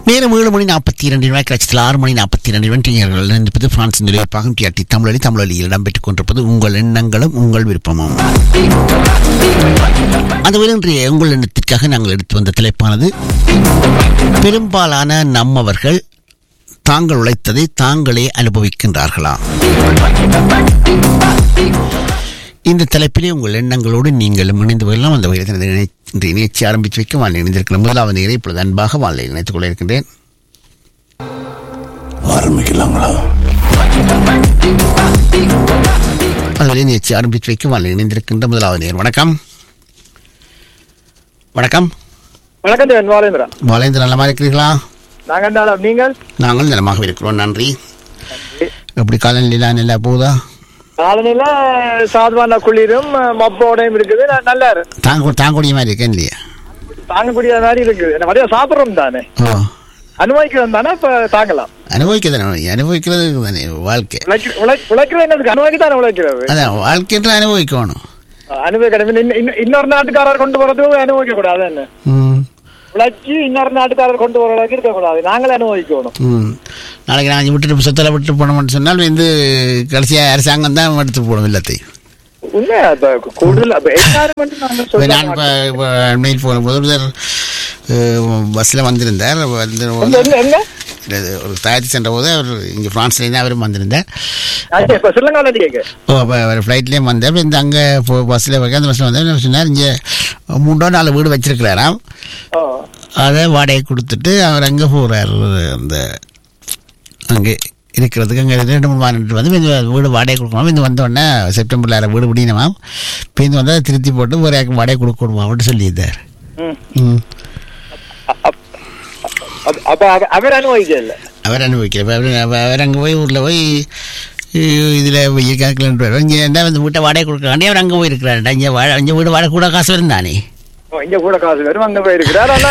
நேரம் ஏழு மணி நாற்பத்தி இரண்டு ரூபாய் லட்சத்தில் ஆறு மணி நாற்பத்தி இரண்டு வெற்றிஞர்கள் என்பது பிரான்ஸ் நிலையப்பாகும் டிஆர்டி தமிழொலி தமிழொலியில் இடம்பெற்றுக் கொண்டிருப்பது உங்கள் எண்ணங்களும் உங்கள் விருப்பமும் அந்த இன்றைய உங்கள் எண்ணத்திற்காக நாங்கள் எடுத்து வந்த தலைப்பானது பெரும்பாலான நம்மவர்கள் தாங்கள் உழைத்ததை தாங்களே அனுபவிக்கின்றார்களா இந்த தலைப்பிலே உங்கள் எண்ணங்களோடு நீங்கள் இணைந்து கொள்ளலாம் அந்த வகையில் இந்த நிகழ்ச்சி ஆரம்பித்து வைக்க வாழ்க்கை இணைந்திருக்கிற முதலாவது நேரை இப்பொழுது அன்பாக வாழ்க்கை இணைத்துக் கொள்ள இருக்கின்றேன் ஆரம்பிக்கலாங்களா அதுவரை நிகழ்ச்சி ஆரம்பித்து வைக்க வாழ்க்கை இணைந்திருக்கின்ற முதலாவது நேர் வணக்கம் வணக்கம் வணக்கம் தேவன் வாலேந்திரா பாலேந்திர நலமா இருக்கிறீர்களா நாங்க என்ன நீங்கள் நாங்கள் நலமாக இருக்கிறோம் நன்றி எப்படி காலநிலையெல்லாம் நல்லா போகுதா காலனில சாதுவான குளிரும் மப்போடையும் இருக்குது ந- நல்லா இருக்கு தாங்க தாங்கக்கூடிய மாதிரி இருக்கேன் இல்லையா தாங்கக்கூடிய மாதிரி இருக்குது என்ன மதியம் சாப்பிட்றோம் தானே ஓ அனுபவிக்கிறோம் தானே இப்ப தாங்கலாம் அனுபவிக்கிறது அனுபவிக்கிறது தானே வாழ்க்கை உழைக்க- உழை- உழைக்கிறது என்னதுக்கு அனுபவிக்க தானே உழைக்கிறது அதான் வாழ்க்கைன்ற அனுபவிக்கணும் அனுபவிக்க இன்னொரு நாட்டுக்காரர் கொண்டு போறது அனுபவிக்க கூடாது என்ன ம் உழைச்சி இன்னொரு நாட்டுக்காரர் கொண்டு போற அளவுக்கு இருக்கக்கூடாது நாங்களே அனுபவிக்கணும் ம் நாளைக்கு நாங்கள் விட்டுட்டு சொத்தில் விட்டுட்டு போனோம்னு சொன்னால் வந்து கடைசியாக அரசாங்கம் தான் எடுத்து போடும் எல்லாத்தையும் உண்மையா இப்ப கூடுதல் அப்ப எல்லாரும் மட்டும் நாங்க இப்போ சொல்ல நான் இப்போ இப்போ அண்மையில் போன முதல்வர் பஸ்ஸில் வந்திருந்தார் வந்து எங்க- எங்க எங்க இது ஒரு தயாரித்து சென்ற போது அவர் இங்கே ஃப்ரான்ஸ்லேருந்து அவரும் வந்திருந்தார் ஆ, இப்ப ஸ்ரீலங்கால கேட்க ஓ அப்போ அவர் ஃப்ளைட்லேயும் வந்தார் அப்புறம் இந்த அங்கே இப்போ பஸ்ஸில் அந்த பஸ்ஸில் வந்தார் சொன்னார் இங்கே மூன்றோ நாலு வீடு வச்சிருக்கிறாராம் ஓ அதை வாடகை கொடுத்துட்டு அவர் அங்கே போகிறார் அந்த அங்கே இருக்கிறதுக்கு அங்கே ரெண்டு மூணு வாரம் வந்து இந்த வீடு வாடகை கொடுக்கணும் இந்த வந்தோடனே செப்டம்பரில் அரை வீடு முடியணுமாம் இப்போ இந்த வந்தால் திருத்தி போட்டு ஒரு ஏக்கம் வாடகை கொடுக்கணுமா அப்படின்னு சொல்லியிருந்தார் ம் ம் அப்- அப்- அப்ப அவ- அவர் அனுபவிக்கல அவர் அனுபவிக்கிறார் அவர் அவர் அவர் அங்கே போய் ஊரில் போய் இதில் வெயில் காக்கலன்ட்டு இங்கே என்ன இந்த வீட்டை வாடகை கொடுக்குறாண்டே அவர் அங்கே போயிருக்கிறாருடா இங்கே வாழ இங்கே வீடு வாடகை கூட காசு வருந்தானே ஓ, இங்க கூட காசு வரும் அங்க போயிருக்கிறார் ஆனா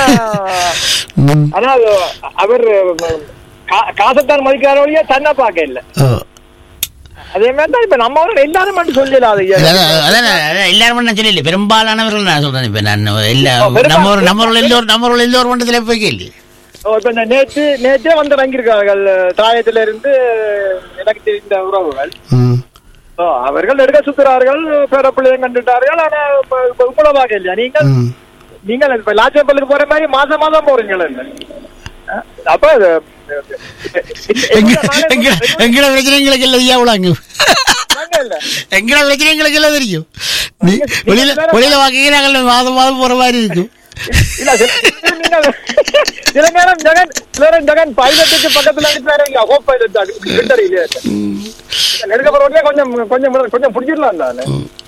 ம் ஆனா அது அவர் கா- காசைத்தான் மதிக்கிறார் ஒழிய தன்னை பார்க்க இல்ல ஓ அதே மாதிரி தான் இப்ப நம்ம ஊர்ல எல்லாரும் மட்டும் சொல்லலாது அதான் அதான் அதான் எல்லாரும் நான் சொல்லல பெரும்பாலானவர்கள் நான் சொல்றேன் இப்ப நான் எல்லா ஓ, பெரும்பாலும். நம்ம ஒரு நம்ம ஒரு எல்லோரும் நம்ம ஒரு எல்லோரும் மண்டலத்துல போய் கேள்வி இப்ப இந்த நேற்று நேற்றே வந்து இறங்கியிருக்கார்கள் தாயத்துல இருந்து எனக்கு தெரிந்த உறவுகள் ஓ, அவர்கள் எடுக்க சுத்துறார்கள் பேர பிள்ளையும் கண்டுட்டார்கள் ஆனா இப்ப- இப்ப உங்களை பார்க்க இல்லையா நீங்கள் நீங்கள் இப்ப லாச்சப்பள்ளிக்கு போற மாதிரி மாசம் மாசம் போறீங்களா அஹ், அப்ப அது, எங்கட பிரச்சனை எங்களுக்கு இல்லை ஐயா அவ்வளோ நாங்க இல்ல எங்கட பிரச்சனை எங்களுக்கு எல்லாம் தெரியும் நீ வெளியில வெளியில வாங்கிக்கிறாங்கல்ல மாதம் மாதம் போற மாதிரி இருக்கும் இல்ல சில சில நேரம் சில நேரம் ஜெகன் சில நேரம் ஜெகன் பைலட்டுக்கு பக்கத்துல இருக்கிறாரு ஹோப் பைலட் விட்டறியிலே நெருக்க போறவங்க கொஞ்சம் கொஞ்சம் கொஞ்சம் பிடிச்சிடலாம் தானே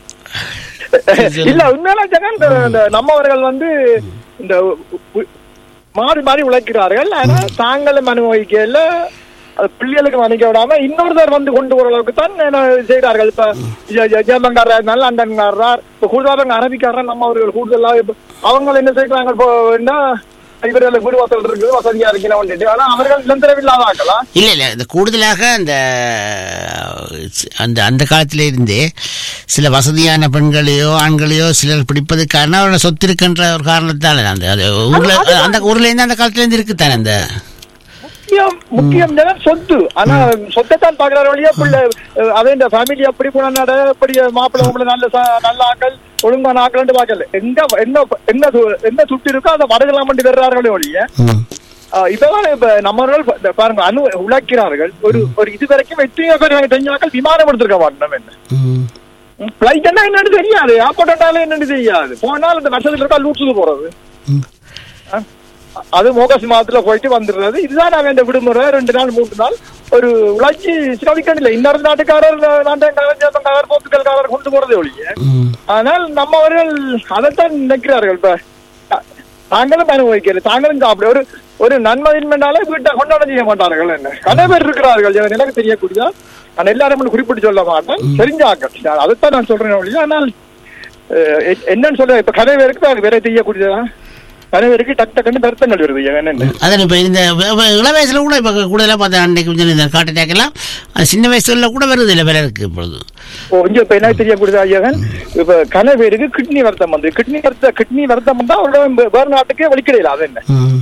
இல்ல உண்மையில ஜெகன் இந்த- இந்த நம்மவர்கள் வந்து இந்த உ- உ- மாறி மாறி உழைக்கிறார்கள் ஆனா தாங்களும் அனுபவிக்கல அது பிள்ளைகளுக்கு அனுப்ப விடாம இன்னொருத்தர் வந்து கொண்டு வர அளவுக்கு தான் என்ன செய்கிறார்கள் இப்ப ஜெ- ஜெ- ஜெர்மன்காரர் லண்டன்காரர் இப்ப கூடுதலாக அரபிக்காரர் நம்ம அவர்கள் கூடுதலாக இப்ப அவங்க என்ன செய்யறாங்க இப்போ என்ன இவர்களுக்கு வீடு வாசல் இருக்குது வசதியா இருக்கணும் ஆனா அவர்கள் நிலந்தரவில்லாத ஆக்கலாம் இல்ல இல்ல இந்த கூடுதலாக அந்த அந்த அந்த காலத்திலே இருந்தே சில வசதியான பெண்களையோ ஆண்களையோ சிலர் பிடிப்பதற்கான அவரோட சொத்து இருக்கின்ற ஒரு காரணத்தால அந்த அது ஊர்ல அந்த ஊர்ல இருந்து அந்த காலத்துல இருந்து இருக்குத்தானே அந்த முக்கியம் முக்கியம் ஜனம் சொத்து ஆனா சொத்தைத்தான் பாக்குறாரு வழியா பிள்ளை அஹ், அதே இந்த ஃபேமிலி அப்படி போன நட அப்படி மாப்பிள்ளை உங்களை நல்ல ச- நல்ல ஆக்கள் ஒழுங்கான ஆக்கள்னு பாக்கல எங்க என்ன என்ன சு- என்ன சுட்டி இருக்கோ அதை வடகலாம் பண்ணி வர்றார்களே ஒழிய ம். ஆஹ் இப்பதான் இப்ப நம்மவர்கள் ப- பாருங்க அனு உழைக்கிறார்கள் ஒரு ஒரு இது வரைக்கும் எத்தனையோ பேர் எனக்கு தெரிஞ்சாக்கள் விமானம் எடுத்திருக்க மாட்டோம் என்ன ம். பிளைட் என்ன என்னன்னு தெரியாது ஏர்போர்ட் என்னன்னு தெரியாது போனால் இந்த வருஷத்துல இருக்கா லூட்ஸுக்கு போறது ம். ஆ? அது மோகசி மாதத்துல போயிட்டு வந்துடுறது இதுதான் நான் வேண்ட விடுமுறை ரெண்டு நாள் மூன்று நாள் ஒரு உழைச்சி சிரமிக்கணும் இல்லை இன்னொரு நாட்டுக்காரர் நாட்டுக்காரர் ஜெர்மன்காரர் போர்த்துகல்காரர் கொண்டு போறதே ஒழிய ம். ஆனால் நம்மவர்கள் அதைத்தான் நினைக்கிறார்கள் இப்ப அ- தாங்களும் அனுபவிக்கிறது தாங்களும் சாப்பிட ஒரு ஒரு நன்மதின்மைனாலே வீட்டை கொண்டாட செய்ய மாட்டார்கள் என்ன கதை பேர் இருக்கிறார்கள் எனக்கு எனக்கு தெரியக்கூடியதா நான் எல்லாரும் மட்டும் குறிப்பிட்டு சொல்ல மாட்டேன் தெரிஞ்சாக்கள் அதைத்தான் நான் சொல்றேன் ஒழிய ஆனால் அஹ், எ- என்னன்னு சொல்ல இப்ப கதை பேருக்கு அது வேற தெரியக்கூடியதா கதை பேருக்கு டக் டக்குன்னு வருத்தங்கள் வருது என்னன்னு அதான் இப்போ இந்த வ- வ- இள வயசுல கூட இப்போ கூடுதலாக பார்த்தா அன்னைக்கு கொஞ்சம் இந்த காட்டு அட்டாக்கெல்லாம் அது சின்ன வயசுல கூட வருது இல்லை பிறருக்கு இப்பொழுது ஓ இங்க இப்ப என்ன தெரியக்கூடியது ஐயகன் இப்ப கணவருக்கு கிட்னி வருத்தம் வந்து கிட்னி வருத்த கிட்னி வருத்தம் வந்தா அவரோட வேற நாட்டுக்கே வலிக்கிடையில அது என்ன ம்.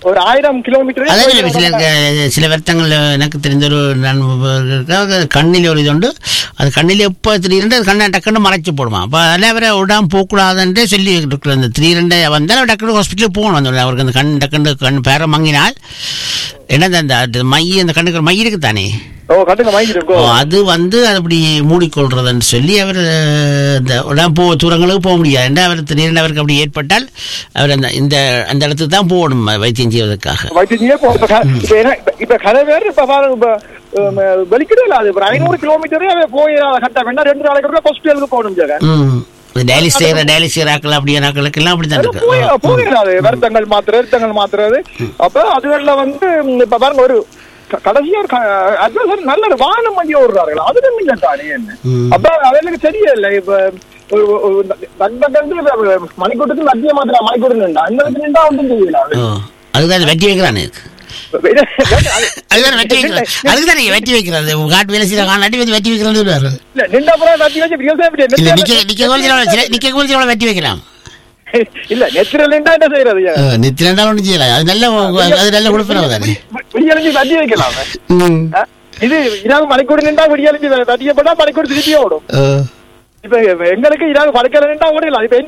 ஒரு ஆயிரம் கிலோமீட்டர் அதான் இல்ல, சில சில வருத்தங்கள் எனக்கு தெரிஞ்ச ஒரு நண்பர் இருக்காங்க. கண்ணில் ஒரு இது உண்டு அது கண்ணில் எப்போ திடீரென்று அது கண்ணை டக்குன்னு மறைச்சு போடுமா அப்போ அதில் அவரை விடாம போகக்கூடாதுன்ட்டு சொல்லி இருக்கிற அந்த திடீரெண்டு வந்தால் அவர் டக்குனு ஹாஸ்பிட்டலுக்கு போகணும் அந்த அவருக்கு அந்த கண் டக்குன்னு கண் பேர மங்கினால் என்ன அந்த அந்த மை அந்த கண்ணுக்கு ஒரு மை இருக்கு தானே ஓ கட்டுங்க வாங்கி ஓ, இருக்கோம் அது வந்து அது அப்படி மூடிக்கொள்றதுன்னு சொல்லி அவர் இந்த உடம்பு போ தூரங்களுக்கு போக முடியாது ஏன்னா அவர் திடீர்னு அவருக்கு அப்படி ஏற்பட்டால் அவர் அந்த இந்த அந்த இடத்துக்கு தான் போகணும் வைத்தியம் செய்வதற்காக வைத்தியத்தையே போ இப்ப க- இப்ப என்ன- இப்ப- இப்ப கதை பேர் இப்ப பாரு இப்ப உம், வெளிக்கிட்டே இல்ல அது ஒரு ஐநூறு கிலோமீட்டரே போய் கட்ட வேண்டாம் ரெண்டு நாளைக்கு ஹாஸ்பிட்டலுக்கு போகணும் ஜெகன் ம் டயாலிஸ் செய்கிற டயாலிஸ் செய்கிற ஆக்கள் அப்படியே ஆக்களுக்கெல்லாம் அப்படி தான் இருக்கு போய் போயிடாது வருத்தங்கள் மாத்துறது வருத்தங்கள் மாத்துறது அப்ப அதுகள்ல வந்து உம், இப்ப பாருங்க ஒரு க- கடைசியா ஒரு க- advisor நல்ல ஒரு வாகனம் வண்டி ஓடுறார்கள் அது இல்ல தானே என்ன ம். அப்ப அவர்களுக்கு தெரியல இப்ப ஒரு ஒரு தண்டகண்டு மணிக்கூட்டத்துக்கு மத்திய மாத்திர மணிக்கூட்டு நின்றா அந்த இடத்துல நின்றா ஒன்றும் தெரியல அது. ஓ அதுதான் வெட்டி வைக்கிறானு அதுதான் வெட்டி வைக்கிறது அதுக்கு தான் வெட்டி வைக்கிறது காட்டு வேலை செய்கிற காணாட்டி வந்து வெட்டி வைக்கிறது சொல்லுவாரு இல்ல நின்ற அப்புறம் தட்டி வச்சு விவசாயம் இல்ல பண்ணி- நிக்க நிக்க கோலிச்சு நிக்க கோலிச்சு வெட்டி வைக்கலாம் இல்ல நெத்திரல் நின்றா என்ன செய்யறது நித்திரண்டா ஒன்றும் செய்யலாம் அது நல்ல அது நல்ல கொடுப்பனவு தானே விடியழிஞ்சு தட்டி வைக்கலாம் ம் அஹ், இது இரவு மணிக்கூடு நின்றா விடியழிஞ்சு தட்டியப்பட்டா மணிக்கூடு திருப்பியே ஓடும் ஓ இப்ப எங்களுக்கு இரவு படுக்கல நின்றா ஓடலாம் இப்ப